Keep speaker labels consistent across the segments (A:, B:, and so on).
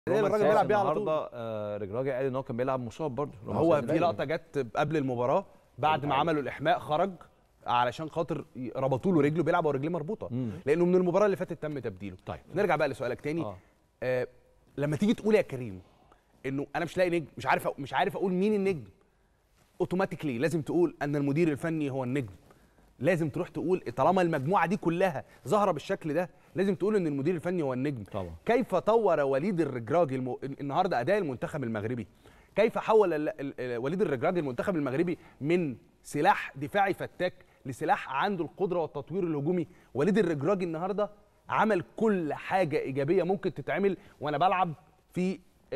A: رومان
B: الراجل
A: ساس
B: بيلعب بيها على طول
A: النهارده آه، رجراجي قال ان هو كان بيلعب مصاب برضه رومان
B: هو
A: ساس
B: في
A: دايماً.
B: لقطه جت قبل المباراه بعد ما عملوا الاحماء خرج علشان خاطر ي- ربطوا له رجله بيلعب ورجليه مربوطه
A: مم.
B: لانه من المباراه اللي فاتت تم تبديله
A: طيب.
B: نرجع بقى لسؤالك تاني
A: آه.
B: آه لما تيجي تقول يا كريم انه انا مش لاقي نجم مش عارف أ- مش عارف اقول مين النجم اوتوماتيكلي لازم تقول ان المدير الفني هو النجم لازم تروح تقول طالما المجموعه دي كلها ظاهره بالشكل ده لازم تقول ان المدير الفني هو النجم
A: طبعا.
B: كيف طور وليد الرجراجي الم... النهارده اداء المنتخب المغربي كيف حول ال... ال... ال- وليد الرجراجي المنتخب المغربي من سلاح دفاعي فتاك لسلاح عنده القدره والتطوير الهجومي وليد الرجراجي النهارده عمل كل حاجه ايجابيه ممكن تتعمل وانا بلعب في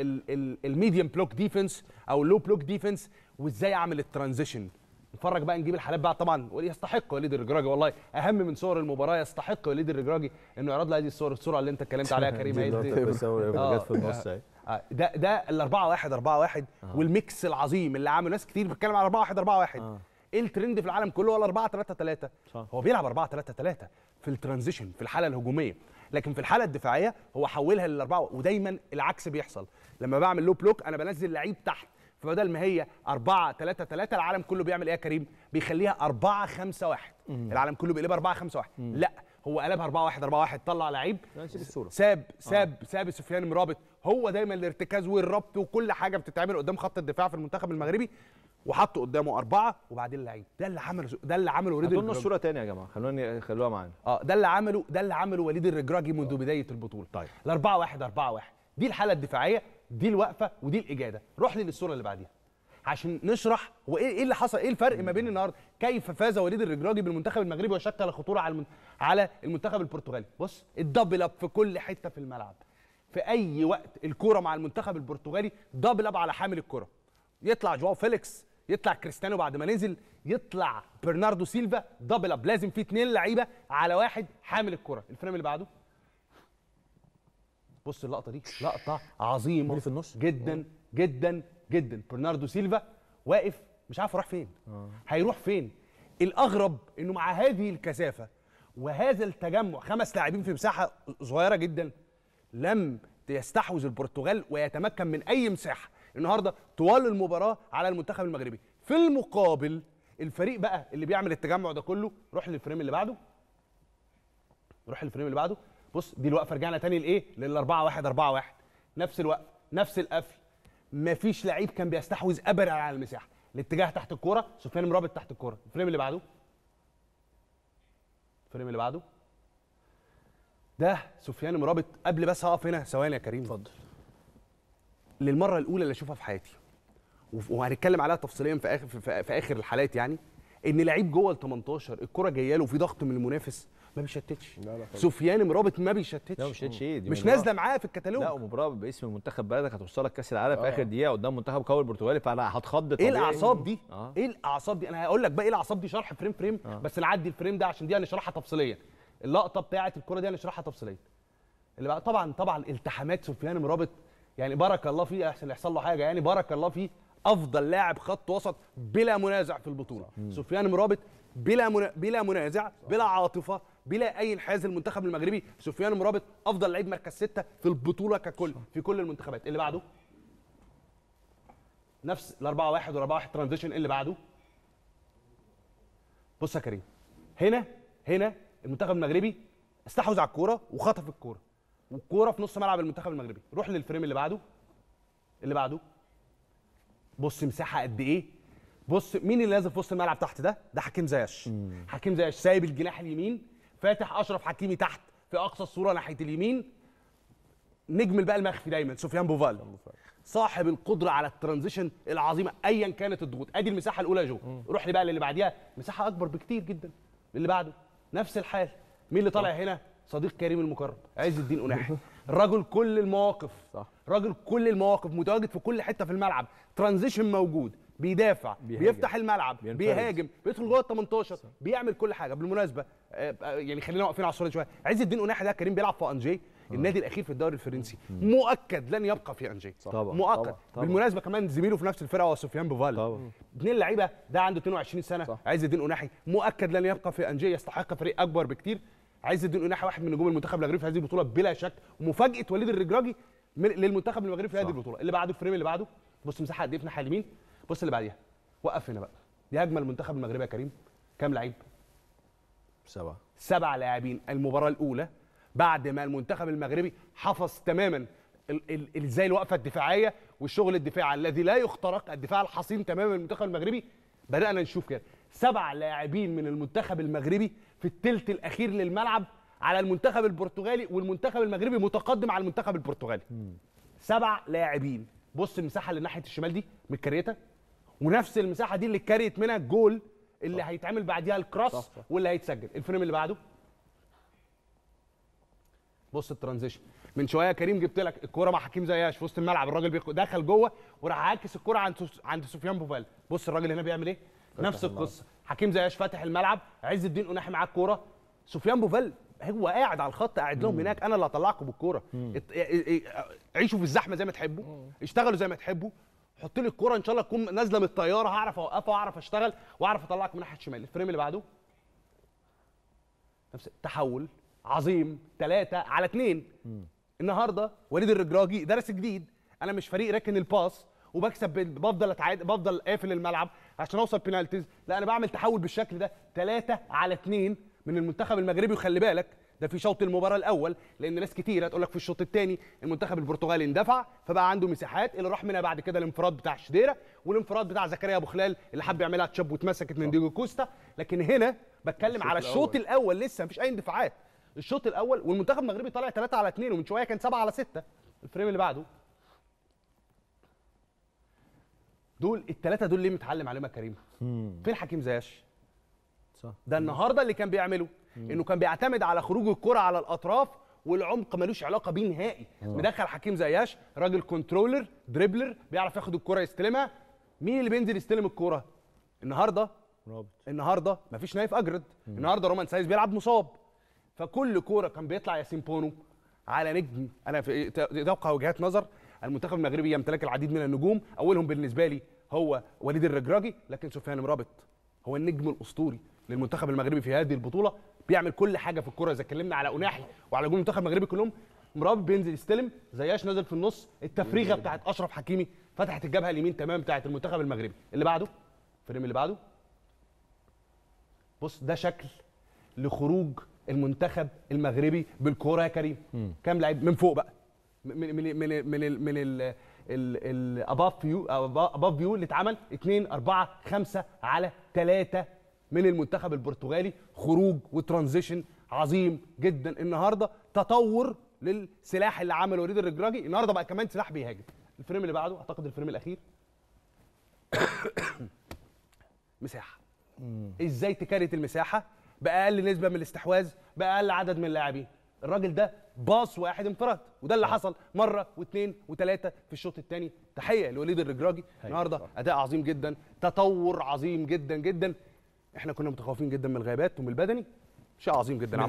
B: الميديوم بلوك ديفنس او اللو بلوك ديفنس وازاي اعمل الترانزيشن نتفرج بقى نجيب الحالات بقى طبعا يستحق وليد الرجراجي والله اهم من صور المباراه يستحق وليد الرجراجي انه يعرض لي هذه الصور الصوره اللي انت اتكلمت عليها يا كريم
C: دي
B: هي
C: اللقطة
B: دي-
C: اللي بيصور-
B: آه،
C: جت في النص اهي
B: آه، ده ده ال 4 1 4 1 والميكس العظيم اللي عامل ناس كتير بتتكلم على 4 1 4 1
A: آه.
B: ايه الترند في العالم كله ولا 4 3 3
A: صح.
B: هو بيلعب 4 3 3 في الترانزيشن في الحاله الهجوميه لكن في الحاله الدفاعيه هو حولها للاربعه ودايما العكس بيحصل لما بعمل لو بلوك انا بنزل لعيب تحت فبدل ما هي 4 3 3 العالم كله بيعمل ايه يا كريم بيخليها 4 5 1 العالم كله بيقلبها 4 5 1 لا هو قلبها 4 1 4 1 طلع لعيب
A: نسيب الصورة.
B: ساب ساب ساب سفيان مرابط هو دايما الارتكاز والربط وكل حاجه بتتعمل قدام خط الدفاع في المنتخب المغربي وحطوا قدامه اربعه وبعدين لعيب ده اللي عمله ده اللي عمله وليد
A: هاتوا لنا
B: الرجراجي
A: الصوره تاني يا جماعه خلونا خلوها معانا
B: اه ده اللي عمله ده اللي عمله وليد الرجراجي منذ بدايه البطوله
A: طيب.
B: الاربعه واحد اربعه واحد دي الحاله الدفاعيه دي الوقفه ودي الاجاده روح لي للصوره اللي بعديها عشان نشرح هو ايه إيه اللي حصل ايه الفرق ما بين النهارده كيف فاز وليد الرجراجي بالمنتخب المغربي وشكل خطوره على المن... على المنتخب البرتغالي بص الدبل اب في كل حته في الملعب في اي وقت الكوره مع المنتخب البرتغالي دبل اب على حامل الكره يطلع جواو فيليكس يطلع كريستيانو بعد ما نزل يطلع برناردو سيلفا دبل اب لازم في اتنين لعيبه على واحد حامل الكره الفريم اللي بعده بص اللقطه دي لقطه عظيمه
C: اللي في النص؟
B: جدا جدا جدا برناردو سيلفا واقف مش عارف راح فين هيروح فين الاغرب انه مع هذه الكثافه وهذا التجمع خمس لاعبين في مساحه صغيره جدا لم يستحوذ البرتغال ويتمكن من اي مساحه النهارده طوال المباراه على المنتخب المغربي في المقابل الفريق بقى اللي بيعمل التجمع ده كله روح للفريم اللي بعده روح للفريم اللي بعده بص دي الوقفه رجعنا تاني لايه لل 4 1 4 1 نفس الوقفه نفس القفل مفيش لعيب كان بيستحوذ ابدا على المساحه الاتجاه تحت الكوره سفيان مرابط تحت الكوره الفريم اللي بعده الفريم اللي بعده ده سفيان مرابط قبل بس هقف هنا ثواني يا كريم
C: اتفضل
B: للمره الاولى اللي اشوفها في حياتي وف- وهنتكلم عليها تفصيليا في اخر في, في اخر الحالات يعني ان لعيب جوه ال 18 الكره جايه له وفي ضغط من المنافس ما بيشتتش
C: لا لا خالص.
B: سفيان مرابط ما بيشتتش
A: لا مش هيتش ايه دي
B: مش
A: مباراة-
B: نازله معاه في الكتالوج
A: لا ومباراه باسم المنتخب بلدك هتوصلك كاس العالم في اخر دقيقه قدام منتخب قوي البرتغالي فانا هتخض
B: ايه
A: طبيعي.
B: الاعصاب دي
A: اه
B: ايه الاعصاب دي انا هقول لك بقى ايه الاعصاب دي شرح فريم فريم
A: آه.
B: بس نعدي الفريم ده عشان دي هنشرحها تفصيليا اللقطه بتاعه الكره دي هنشرحها تفصيليا اللي بقى طبعا طبعا التحامات سفيان مرابط يعني بارك الله فيه احسن يحصل له حاجه يعني بارك الله فيه افضل لاعب خط وسط بلا منازع في البطوله سفيان مرابط بلا منا... بلا منازع بلا عاطفه بلا اي انحياز المنتخب المغربي سفيان مرابط افضل لعيب مركز ستة في البطوله ككل في كل المنتخبات اللي بعده نفس ال 4 1 وال 4 1 ترانزيشن اللي بعده بص يا كريم هنا هنا المنتخب المغربي استحوذ على الكوره وخطف الكوره والكوره في نص ملعب المنتخب المغربي روح للفريم اللي بعده اللي بعده بص مساحه قد ايه بص مين اللي نازل في وسط الملعب تحت ده ده حكيم زياش حكيم زياش سايب الجناح اليمين فاتح اشرف حكيمي تحت في اقصى الصوره ناحيه اليمين نجم الباقي المخفي دايما سفيان بوفال صاحب القدره على الترانزيشن العظيمه ايا كانت الضغوط ادي المساحه الاولى يا جو روح لي بقى للي بعديها مساحه اكبر بكتير جدا اللي بعده نفس الحال مين اللي طالع هنا صديق كريم المكرم عز الدين قناحي الرجل كل المواقف
C: صح.
B: راجل كل المواقف متواجد في كل حته في الملعب ترانزيشن موجود بيدافع
A: بيهاجم.
B: بيفتح الملعب
A: بينفرد.
B: بيهاجم بيدخل جوه ال 18 بيعمل كل حاجه بالمناسبه آه، آه، يعني خلينا واقفين على الصوره دي شويه عز الدين قناحي ده كريم بيلعب في انجي النادي الاخير في الدوري الفرنسي مؤكد لن يبقى في انجي
A: طبعاً،
B: مؤكد
A: طبعاً، طبعاً.
B: بالمناسبه كمان زميله في نفس الفرقه هو سفيان بوفال
A: طبعاً.
B: اثنين لعيبه ده عنده 22 سنه
C: صح.
B: عز الدين قناحي مؤكد لن يبقى في انجي يستحق فريق اكبر بكتير عز الدين قناحي واحد من نجوم المنتخب المغربي في هذه البطوله بلا شك ومفاجاه وليد الرجراجي من- للمنتخب المغربي في هذه
A: صح.
B: البطوله اللي بعده الفريم اللي بعده بص مساحه قد ايه في الناحيه اليمين بص اللي بعديها وقف هنا بقى دي هجمه المنتخب المغربي يا كريم كام لعيب
A: سبعه
B: سبع لاعبين المباراه الاولى بعد ما المنتخب المغربي حفظ تماما ال- ال- ال- ازاي الوقفه الدفاعيه والشغل الدفاعي الذي لا يخترق الدفاع الحصين تماما المنتخب المغربي بدانا نشوف كده سبع لاعبين من المنتخب المغربي في الثلث الاخير للملعب على المنتخب البرتغالي والمنتخب المغربي متقدم على المنتخب البرتغالي سبع لاعبين بص المساحه اللي ناحيه الشمال دي متكريته ونفس المساحه دي اللي اتكريت منها الجول اللي هيتعمل بعديها الكروس
A: صح، صح.
B: واللي هيتسجل الفريم اللي بعده بص الترانزيشن من شويه كريم جبت لك الكوره مع حكيم زياش في وسط الملعب الراجل بيخ- دخل جوه وراح عاكس الكوره عند سوس- عند سفيان بوفال بص الراجل هنا بيعمل ايه نفس القصه حكيم زياش فاتح الملعب عز الدين قناحي معاه الكوره سفيان بوفال هو قاعد على الخط قاعد لهم هناك انا اللي هطلعكم بالكوره ات- ا- ا- ا- عيشوا في الزحمه زي ما تحبوا اشتغلوا زي ما تحبوا حط لي الكوره ان شاء الله تكون نازله من الطياره هعرف اوقفها واعرف اشتغل واعرف اطلعك من ناحيه الشمال الفريم اللي بعده نفس تحول عظيم ثلاثة على اثنين النهارده وليد الرجراجي درس جديد انا مش فريق راكن الباس وبكسب بال- بفضل اتعاد بفضل قافل الملعب عشان اوصل بينالتيز لا انا بعمل تحول بالشكل ده ثلاثة على اثنين من المنتخب المغربي وخلي بالك ده في شوط المباراه الاول لان ناس كتير هتقول لك في الشوط الثاني المنتخب البرتغالي اندفع فبقى عنده مساحات اللي راح منها بعد كده الانفراد بتاع شديره والانفراد بتاع زكريا ابو خلال اللي حب يعملها تشاب واتمسكت من ديجو كوستا لكن هنا بتكلم على الشوط الاول لسه مفيش اي اندفاعات الشوط الاول والمنتخب المغربي طالع 3 على 2 ومن شويه كان 7 على 6 الفريم اللي بعده دول الثلاثه دول ليه متعلم عليهم يا كريم فين حكيم زياش
A: صح
B: ده النهارده اللي كان بيعمله انه كان بيعتمد على خروج الكره على الاطراف والعمق ملوش علاقه بيه نهائي مدخل حكيم زياش راجل كنترولر دريبلر بيعرف ياخد الكره يستلمها مين اللي بينزل يستلم الكره النهارده
A: رابط
B: النهارده مفيش نايف اجرد النهارده رومان سايز بيلعب مصاب فكل كوره كان بيطلع ياسين بونو على نجم انا في توقع وجهات نظر المنتخب المغربي يمتلك العديد من النجوم اولهم بالنسبه لي هو وليد الرجراجي لكن سفيان مرابط هو النجم الاسطوري للمنتخب المغربي في هذه البطوله بيعمل كل حاجه في الكوره اذا اتكلمنا على اناحي وعلى جول المنتخب المغربي كلهم مرابط بينزل يستلم زياش نازل في النص التفريغه بتاعت اشرف حكيمي فتحت الجبهه اليمين تمام بتاعت المنتخب المغربي اللي بعده الفريم اللي بعده بص ده شكل لخروج المنتخب المغربي بالكوره يا كريم كام لعيب من فوق بقى من من من من ال من ال الاباف فيو اباف فيو اللي اتعمل 2 4 5 على 3 من المنتخب البرتغالي خروج وترانزيشن عظيم جدا النهارده تطور للسلاح اللي عمله وليد الرجراجي النهارده بقى كمان سلاح بيهاجم الفريم اللي بعده اعتقد الفريم الاخير مساحه ازاي تكريت المساحه باقل نسبه من الاستحواذ باقل عدد من اللاعبين الراجل ده باص واحد انفراد وده اللي حصل مره واثنين وثلاثه في الشوط الثاني تحيه لوليد الرجراجي النهارده اداء عظيم جدا تطور عظيم جدا جدا احنا كنا متخوفين جدا من الغيابات ومن البدني شيء عظيم جدا